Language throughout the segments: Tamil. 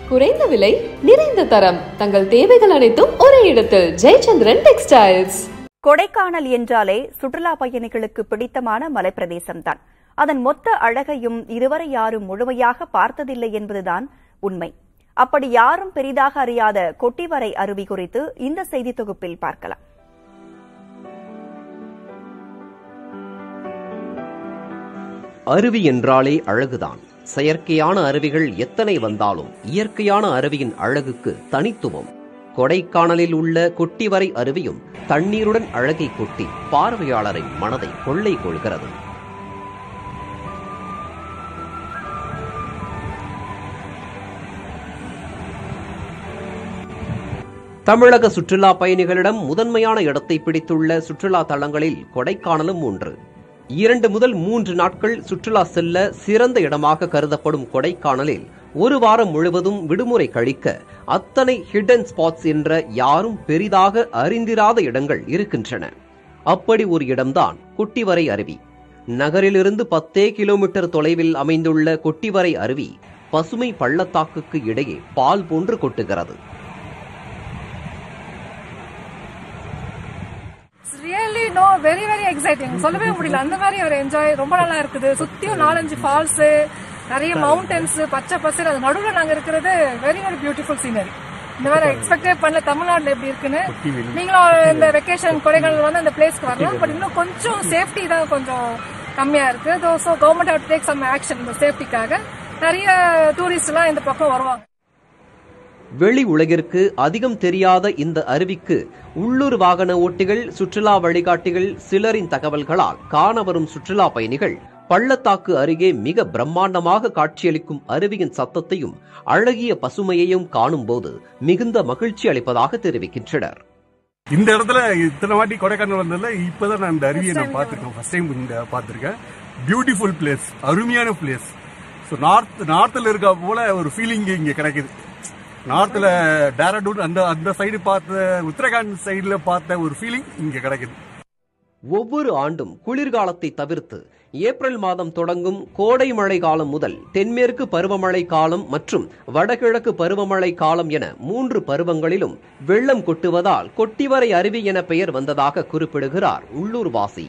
குறைந்த விலை நிறைந்த தரம் தங்கள் தேவைகள் அனைத்தும் ஒரே இடத்தில் ஜெயச்சந்திரன் டெக்ஸ்டைல்ஸ் கொடைக்கானல் என்றாலே சுற்றுலா பயணிகளுக்கு பிடித்தமான மலைப்பிரதேசம்தான் அதன் மொத்த அழகையும் இதுவரை யாரும் முழுமையாக பார்த்ததில்லை என்பதுதான் உண்மை அப்படி யாரும் பெரிதாக அறியாத கொட்டிவரை அருவி குறித்து இந்த செய்தி தொகுப்பில் பார்க்கலாம் அருவி என்றாலே அழகுதான் செயற்கையான அருவிகள் எத்தனை வந்தாலும் இயற்கையான அருவியின் அழகுக்கு தனித்துவம் கொடைக்கானலில் உள்ள கொட்டிவரை அருவியும் தண்ணீருடன் அழகை கொட்டி பார்வையாளரை மனதை கொள்ளை கொள்கிறது தமிழக சுற்றுலா பயணிகளிடம் முதன்மையான இடத்தை பிடித்துள்ள சுற்றுலா தலங்களில் கொடைக்கானலும் ஒன்று இரண்டு முதல் மூன்று நாட்கள் சுற்றுலா செல்ல சிறந்த இடமாக கருதப்படும் கொடைக்கானலில் ஒரு வாரம் முழுவதும் விடுமுறை கழிக்க அத்தனை ஹிடன் ஸ்பாட்ஸ் என்ற யாரும் பெரிதாக அறிந்திராத இடங்கள் இருக்கின்றன அப்படி ஒரு இடம்தான் கொட்டிவரை அருவி நகரிலிருந்து பத்தே கிலோமீட்டர் தொலைவில் அமைந்துள்ள கொட்டிவரை அருவி பசுமை பள்ளத்தாக்குக்கு இடையே பால் போன்று கொட்டுகிறது really no very very exciting சொல்லவே முடியல அந்த மாதிரி ஒரு என்ஜாய் ரொம்ப நல்லா இருக்குது சுத்தியும் நாலஞ்சு ஃபால்ஸ் நிறைய மவுண்டன்ஸ் பச்சை பசேல் அது நடுவில் நாங்க இருக்கிறது வெரி வெரி பியூட்டிஃபுல் சீனரி இந்த மாதிரி எக்ஸ்பெக்டே பண்ணல தமிழ்நாட்டுல எப்படி இருக்குன்னு நீங்களும் இந்த வெக்கேஷன் கொடைக்கானல் வந்து அந்த பிளேஸ்க்கு வரலாம் பட் இன்னும் கொஞ்சம் சேஃப்டி தான் கொஞ்சம் கம்மியா இருக்கு so government have take some action இந்த சேஃப்டிக்காக நிறைய டூரிஸ்ட் எல்லாம் இந்த பக்கம் வருவாங்க வெளி உலகிற்கு அதிகம் தெரியாத இந்த அருவிக்கு உள்ளூர் வாகன ஓட்டிகள் சுற்றுலா வழிகாட்டிகள் சிலரின் தகவல்களால் காண வரும் சுற்றுலா பயணிகள் பள்ளத்தாக்கு அருகே மிக பிரம்மாண்டமாக காட்சியளிக்கும் அருவியின் சத்தத்தையும் அழகிய பசுமையையும் காணும்போது மிகுந்த மகிழ்ச்சி அளிப்பதாக தெரிவிக்கின்றனர் இந்த இடத்துல இத்தனை வாட்டி கொடைக்கானல் வந்ததுல இப்பதான் நான் இந்த அருவியை நான் பார்த்திருக்கேன் ஃபர்ஸ்ட் டைம் இந்த பார்த்திருக்கேன் பியூட்டிஃபுல் பிளேஸ் அருமையான பிளேஸ் ஸோ நார்த் நார்த்தில் இருக்க போல ஒரு ஃபீலிங் இங்க கிடைக்குது நார்த்தில் டேரடூன் அந்த அந்த சைடு பார்த்த உத்தரகாண்ட் சைடில் பார்த்த ஒரு ஃபீலிங் இங்க கிடைக்குது ஒவ்வொரு ஆண்டும் குளிர்காலத்தை தவிர்த்து ஏப்ரல் மாதம் தொடங்கும் கோடை மழை காலம் முதல் தென்மேற்கு பருவமழை காலம் மற்றும் வடகிழக்கு பருவமழை காலம் என மூன்று பருவங்களிலும் வெள்ளம் கொட்டுவதால் கொட்டிவரை அருவி என பெயர் வந்ததாக குறிப்பிடுகிறார் உள்ளூர்வாசி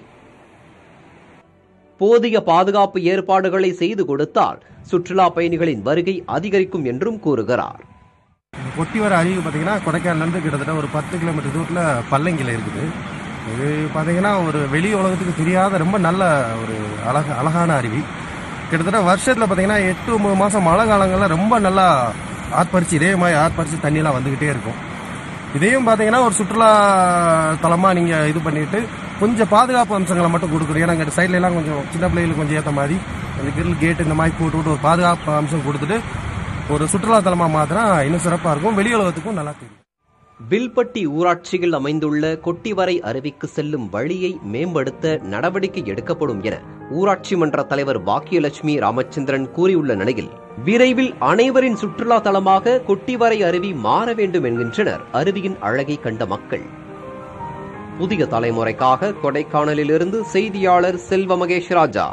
போதிய பாதுகாப்பு ஏற்பாடுகளை செய்து கொடுத்தால் சுற்றுலா பயணிகளின் வருகை அதிகரிக்கும் என்றும் கூறுகிறார் கொட்டி வர அருவி பார்த்தீங்கன்னா கொடைக்கானல்லேருந்து கிட்டத்தட்ட ஒரு பத்து கிலோமீட்டர் தூரத்தில் பல்லங்கியில் இருக்குது இது பார்த்தீங்கன்னா ஒரு வெளி உலகத்துக்கு தெரியாத ரொம்ப நல்ல ஒரு அழக அழகான அருவி கிட்டத்தட்ட வருஷத்தில் பார்த்தீங்கன்னா எட்டு ஒன்பது மாதம் மழை காலங்களில் ரொம்ப நல்லா ஆர்ப்பரிச்சு இதே மாதிரி ஆர்ப்பரிச்சு தண்ணியெல்லாம் வந்துக்கிட்டே இருக்கும் இதையும் பார்த்தீங்கன்னா ஒரு சுற்றுலா தலமாக நீங்கள் இது பண்ணிட்டு கொஞ்சம் பாதுகாப்பு அம்சங்களை மட்டும் கொடுக்குறோம் ஏன்னா இங்கே சைட்ல எல்லாம் கொஞ்சம் சின்ன பிள்ளைகளுக்கு கொஞ்சம் ஏற்ற மாதிரி அந்த கிரில் கேட் இந்த மாதிரி போட்டு விட்டு ஒரு பாதுகாப்பு அம்சம் கொடுத்துட்டு ஒரு சுற்றுலா தலமாக மாத்தினா இன்னும் சிறப்பாக இருக்கும் வெளி உலகத்துக்கும் நல்லா தெரியும் வில்பட்டி ஊராட்சியில் அமைந்துள்ள கொட்டிவரை அருவிக்கு செல்லும் வழியை மேம்படுத்த நடவடிக்கை எடுக்கப்படும் என ஊராட்சி மன்ற தலைவர் பாக்கியலட்சுமி ராமச்சந்திரன் கூறியுள்ள நிலையில் விரைவில் அனைவரின் சுற்றுலா தலமாக கொட்டிவரை அருவி மாற வேண்டும் என்கின்றனர் அருவியின் அழகை கண்ட மக்கள் புதிய தலைமுறைக்காக கொடைக்கானலிலிருந்து செய்தியாளர் செல்வ மகேஷ் ராஜா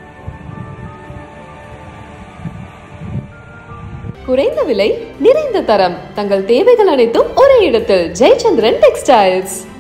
குறைந்த விலை நிறைந்த தரம் தங்கள் தேவைகள் அனைத்தும் ஒரே இடத்தில் ஜெயச்சந்திரன் டெக்ஸ்டைல்ஸ்